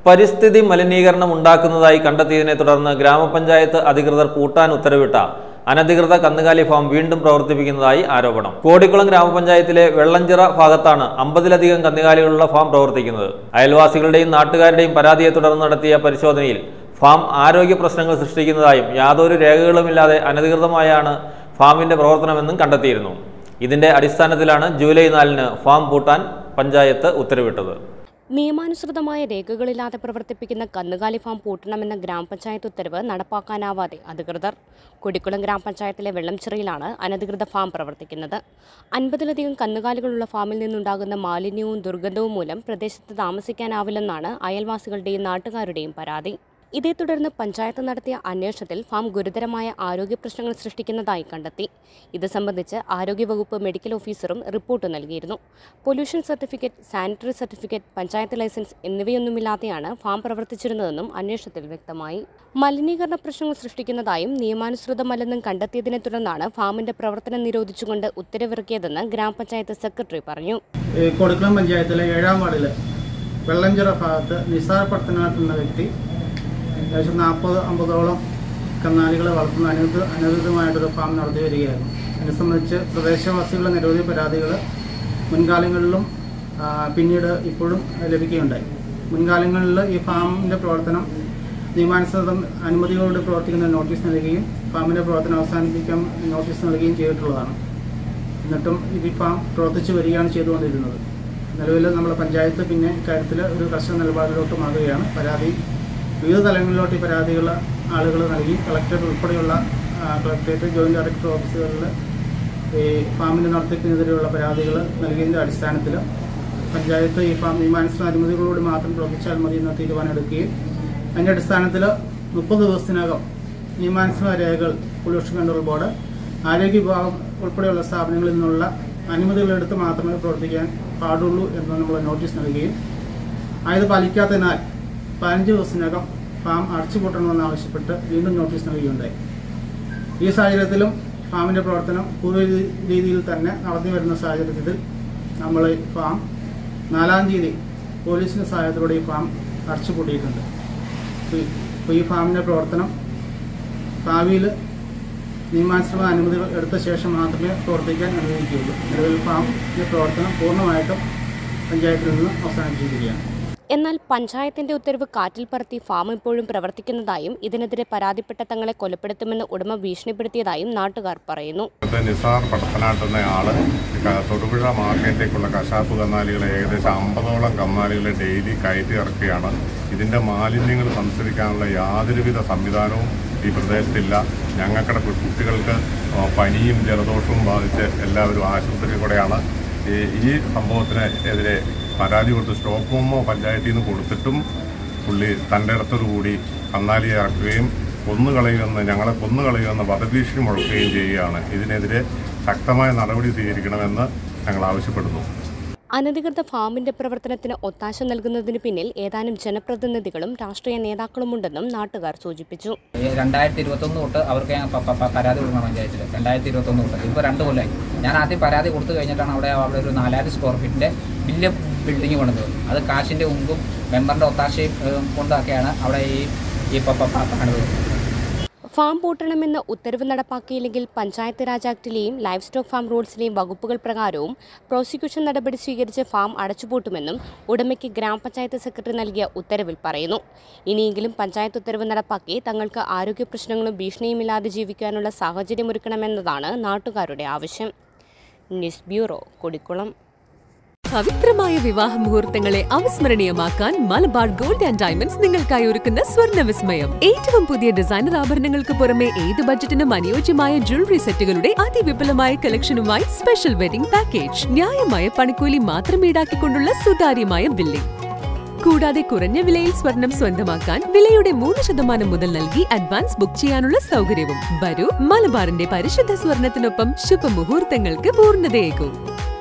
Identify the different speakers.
Speaker 1: പരിസ്ഥിതി മലിനീകരണം ഉണ്ടാക്കുന്നതായി കണ്ടെത്തിയതിനെ തുടർന്ന് ഗ്രാമപഞ്ചായത്ത് അധികൃതർ പൂട്ടാൻ ഉത്തരവിട്ട അനധികൃത കന്നുകാലി ഫാം വീണ്ടും പ്രവർത്തിപ്പിക്കുന്നതായി ആരോപണം കോടിക്കുളം ഗ്രാമപഞ്ചായത്തിലെ വെള്ളഞ്ചിറ ഭാഗത്താണ് അമ്പതിലധികം കന്നുകാലികളുള്ള ഫാം പ്രവർത്തിക്കുന്നത് അയൽവാസികളുടെയും നാട്ടുകാരുടെയും പരാതിയെ തുടർന്ന് നടത്തിയ പരിശോധനയിൽ ഫാം ആരോഗ്യ പ്രശ്നങ്ങൾ സൃഷ്ടിക്കുന്നതായും യാതൊരു രേഖകളുമില്ലാതെ അനധികൃതമായാണ് ഫാമിന്റെ പ്രവർത്തനമെന്നും കണ്ടെത്തിയിരുന്നു ഇതിന്റെ അടിസ്ഥാനത്തിലാണ് ജൂലൈ നാലിന് ഫാം പൂട്ടാൻ പഞ്ചായത്ത് ഉത്തരവിട്ടത്
Speaker 2: നിയമാനുസൃതമായ രേഖകളില്ലാതെ പ്രവർത്തിപ്പിക്കുന്ന കന്നുകാലി ഫാം പൂട്ടണമെന്ന ഗ്രാമപഞ്ചായത്ത് ഉത്തരവ് നടപ്പാക്കാനാവാതെ അധികൃതർ കൊടിക്കുളം ഗ്രാമപഞ്ചായത്തിലെ വെള്ളംചിറയിലാണ് അനധികൃത ഫാം പ്രവർത്തിക്കുന്നത് അൻപതിലധികം കന്നുകാലികളുള്ള ഫാമിൽ നിന്നുണ്ടാകുന്ന മാലിന്യവും ദുർഗന്ധവും മൂലം പ്രദേശത്ത് താമസിക്കാനാവില്ലെന്നാണ് അയൽവാസികളുടെയും നാട്ടുകാരുടെയും പരാതി ഇതേ തുടർന്ന് പഞ്ചായത്ത് നടത്തിയ അന്വേഷണത്തിൽ ഫാം ഗുരുതരമായ ആരോഗ്യ പ്രശ്നങ്ങൾ സൃഷ്ടിക്കുന്നതായി കണ്ടെത്തി ഇത് സംബന്ധിച്ച് ആരോഗ്യവകുപ്പ് മെഡിക്കൽ ഓഫീസറും റിപ്പോർട്ട് നൽകിയിരുന്നു pollution certificate sanitary certificate panchayat license എന്നിവയൊന്നുമില്ലാതെയാണ് ഫാം പ്രവർത്തിച്ചിരുന്നതെന്നും അന്വേഷണത്തിൽ വ്യക്തമായി മലിനീകരണ പ്രശ്നങ്ങൾ സൃഷ്ടിക്കുന്നതായും നിയമാനുസൃതമല്ലെന്നും കണ്ടെത്തിയതിനെ തുടർന്നാണ് ഫാമിന്റെ പ്രവർത്തനം നിരോധിച്ചുകൊണ്ട് ഉത്തരവിറക്കിയതെന്ന് ഗ്രാമപഞ്ചായത്ത് സെക്രട്ടറി പറഞ്ഞു
Speaker 3: ഈ കൊടുക്കുളം പഞ്ചായത്തിലെ ഏഴാം വാർഡിലെ വെള്ളഞ്ചിറ ഭാഗത്ത് നിസാർ പടത്തനാട്ട് എന്ന വ്യക്തി ഏകദേശം നാൽപ്പത് അമ്പതോളം കന്നാലികളെ വളർത്തുന്ന അനധികൃത അനധികൃതമായിട്ടൊരു ഫാം നടത്തി വരികയായിരുന്നു ഇതിനെ സംബന്ധിച്ച് പ്രദേശവാസികളുടെ നിരവധി പരാതികൾ മുൻകാലങ്ങളിലും ആ, പിന്നീട് ഇപ്പോഴും ലഭിക്കുകയുണ്ടായി മുൻകാലങ്ങളിൽ ഈ ഫാമിൻ്റെ പ്രവർത്തനം നിയമാനുസൃതം അനുമതികളോട് പ്രവർത്തിക്കുന്ന നോട്ടീസ് നൽകുകയും ഫാമിൻ്റെ പ്രവർത്തനം അവസാനിപ്പിക്കാൻ നോട്ടീസ് നൽകുകയും ചെയ്തിട്ടുള്ളതാണ് എന്നിട്ടും ഇത് ഈ ഫാം പ്രവർത്തിച്ചു വരികയാണ് ചെയ്തുകൊണ്ടിരുന്നത് നിലവിൽ നമ്മുടെ പഞ്ചായത്ത് പിന്നെ ഇക്കാര്യത്തിൽ ഒരു കർശന നിലപാടിലോട്ട് മാറുകയാണ് പരാതി വിവിധ തലങ്ങളിലോട്ട് ഈ പരാതികൾ ആളുകൾ നൽകി കളക്ടർ ഉൾപ്പെടെയുള്ള ആ, കളക്ടറേറ്റ് ജോയിൻറ്റ് ഡയറക്ടർ ഓഫീസുകളിൽ ഈ ഫാമിൻ്റെ നടത്തിപ്പിനെതിരെയുള്ള പരാതികൾ നൽകിയതിൻ്റെ അടിസ്ഥാനത്തിൽ പഞ്ചായത്ത് ഈ ഫാം നിയമാനുസൃത അനുമതികളോട് മാത്രം പ്രവർത്തിച്ചാൽ മതി എന്ന തീരുമാനം എടുക്കുകയും അതിൻ്റെ അടിസ്ഥാനത്തിൽ മുപ്പത് ദിവസത്തിനകം നിയമാനുസൃത രേഖകൾ പൊല്യൂഷൻ കൺട്രോൾ ബോർഡ് ആരോഗ്യ വിഭാഗം ഉൾപ്പെടെയുള്ള സ്ഥാപനങ്ങളിൽ നിന്നുള്ള അനുമതികളെടുത്ത് മാത്രമേ പ്രവർത്തിക്കാൻ പാടുള്ളൂ എന്ന് നമ്മൾ നോട്ടീസ് നൽകുകയും ആയത് പാലിക്കാത്തതിനാൽ പതിനഞ്ച് ദിവസത്തിനകം ഫാം അടച്ചുപൂട്ടണമെന്ന് ആവശ്യപ്പെട്ട് വീണ്ടും നോട്ടീസ് നൽകുകയുണ്ടായി ഈ സാഹചര്യത്തിലും ഫാമിൻ്റെ പ്രവർത്തനം പൂർവ്വ രീ- രീതിയിൽ തന്നെ നടന്നു വരുന്ന സാഹചര്യത്തിൽ നമ്മൾ ഈ ഫാം നാലാം തീയതി പോലീസിൻ്റെ സഹായത്തോടെ ഈ ഫാം അടച്ചുപൂട്ടിയിട്ടുണ്ട് അപ്പോൾ ഈ- അപ്പോൾ ഈ ഫാമിൻ്റെ പ്രവർത്തനം ഭാവിയിൽ നിയമാനുസൃത അനുമതികൾ എടുത്ത ശേഷം മാത്രമേ പ്രവർത്തിക്കാൻ അനുവദിക്കുകയുള്ളൂ നിലവിൽ ഫാമിൻ്റെ പ്രവർത്തനം പൂർണ്ണമായിട്ടും പഞ്ചായത്തിൽ നിന്ന് അവസാനിച്ചിരിക്കുകയാണ്
Speaker 2: എന്നാൽ പഞ്ചായത്തിന്റെ ഉത്തരവ് കാറ്റിൽ പറത്തി ഫാം ഇപ്പോഴും പ്രവർത്തിക്കുന്നതായും ഇതിനെതിരെ പരാതിപ്പെട്ട തങ്ങളെ കൊലപ്പെടുത്തുമെന്ന് ഉടമ ഭീഷണിപ്പെടുത്തിയതായും നാട്ടുകാർ പറയുന്നു
Speaker 4: ഇവിടുത്തെ നിസാർ പടത്തനാട്ട് എന്ന ആള് ക- തൊടുപുഴ മാർക്കറ്റിലേക്കുള്ള കശാപ്പ് കന്നാലികളെ ഏകദേശം അമ്പതോളം കന്നാലികളെ ഡെയിലി കയറ്റി ഇറക്കുകയാണ് ഇതിന്റെ മാലിന്യങ്ങൾ സംസ്കരിക്കാനുള്ള യാതൊരുവിധ സംവിധാനവും ഈ പ്രദേശത്തില്ല ഞങ്ങൾക്കിടെ കുട്ടികൾക്ക് ആ, പനിയും ജലദോഷവും ബാധിച്ച് എല്ലാവരും ആശുപത്രിയിൽ കൂടെയാണ് ഈ ഈ സംഭവത്തിന് എതിരെ പരാതി കൊടുത്ത് സ്റ്റോക്ക് ഹോമോ പഞ്ചായത്തിൽ നിന്ന് കൊടുത്തിട്ടും പുള്ളി തൻ്റെ ഇടത്തോടുകൂടി കന്നാലിയെ ഇറക്കുകയും കൊന്നുകളയുമെന്ന് ഞങ്ങളെ കൊന്നുകളയുമെന്ന് വധഭീഷണി മുഴക്കുകയും ചെയ്യുകയാണ് ഇതിനെതിരെ ശക്തമായ നടപടി സ്വീകരിക്കണമെന്ന് ഞങ്ങൾ ആവശ്യപ്പെടുന്നു
Speaker 2: അനധികൃത ഫാമിന്റെ പ്രവർത്തനത്തിന് ഒത്താശ നൽകുന്നതിന് പിന്നിൽ ഏതാനും ജനപ്രതിനിധികളും രാഷ്ട്രീയ നേതാക്കളുമുണ്ടെന്നും നാട്ടുകാർ സൂചിപ്പിച്ചു
Speaker 5: രണ്ടായിരത്തി ഇരുപത്തൊന്ന് തൊട്ട് അവർക്ക് ഞാൻ പ- പ- പ- പരാതി കൊടുക്കണം പഞ്ചായത്തിൽ രണ്ടായിരത്തി ഇരുപത്തൊന്ന് തൊട്ട് ഇപ്പോൾ രണ്ട് കൊല്ലമായി ഞാൻ ആദ്യം പരാതി കൊടുത്തു കഴിഞ്ഞിട്ടാണ് അവിടെ അവിടെ ഒരു നാലായിരം സ്ക്വയർ ഫീറ്റിൻ്റെ വലിയ ബിൽഡിംഗ് കൊണ്ടത് അത് കാശിൻ്റെ മുമ്പും മെമ്പറിൻ്റെ ഒത്താശയും ഏഹ്, കൊണ്ടൊക്കെയാണ് അവിടെ ഈ ഈ പ- പ- പ- പണിത്
Speaker 2: ഫാം പൂട്ടണമെന്ന ഉത്തരവ് നടപ്പാക്കിയില്ലെങ്കിൽ പഞ്ചായത്ത് രാജ് ആക്ടിലെയും ലൈഫ് സ്റ്റോക്ക് ഫാം റൂൾസിലെയും വകുപ്പുകൾ പ്രകാരവും പ്രോസിക്യൂഷൻ നടപടി സ്വീകരിച്ച് ഫാം അടച്ചുപൂട്ടുമെന്നും ഉടമയ്ക്ക് ഗ്രാമപഞ്ചായത്ത് സെക്രട്ടറി നൽകിയ ഉത്തരവിൽ പറയുന്നു ഇനിയെങ്കിലും പഞ്ചായത്ത് ഉത്തരവ് നടപ്പാക്കി തങ്ങൾക്ക് ആരോഗ്യ പ്രശ്നങ്ങളും ഭീഷണിയുമില്ലാതെ ജീവിക്കാനുള്ള സാഹചര്യമൊരുക്കണമെന്നതാണ് നാട്ടുകാരുടെ ആവശ്യം ന്യൂസ് ബ്യൂറോ കൊടിക്കുളം
Speaker 6: പവിത്രമായ വിവാഹ മുഹൂർത്തങ്ങളെ അവിസ്മരണീയമാക്കാൻ മലബാർ ഗോൾഡ് ആൻഡ് ഡയമണ്ട്സ് നിങ്ങൾക്കായി ഒരുക്കുന്ന സ്വർണ്ണ വിസ്മയം ഏറ്റവും പുതിയ ഡിസൈനർ ആഭരണങ്ങൾക്ക് പുറമെ ഏത് ബഡ്ജറ്റിനും അനുയോജ്യമായ ജ്വല്ലറി സെറ്റുകളുടെ അതിവിപുലമായ കളക്ഷനുമായി സ്പെഷ്യൽ വെഡിംഗ് പാക്കേജ് ന്യായമായ പണിക്കൂലി മാത്രം ഈടാക്കിക്കൊണ്ടുള്ള സുതാര്യമായ ബില്ലിംഗ് കൂടാതെ കുറഞ്ഞ വിലയിൽ സ്വർണം സ്വന്തമാക്കാൻ വിലയുടെ മൂന്ന് ശതമാനം മുതൽ നൽകി അഡ്വാൻസ് ബുക്ക് ചെയ്യാനുള്ള സൗകര്യവും വരൂ മലബാറിന്റെ പരിശുദ്ധ സ്വർണത്തിനൊപ്പം ശുഭമുഹൂർത്തങ്ങൾക്ക് പൂർണ്ണതയേകൂ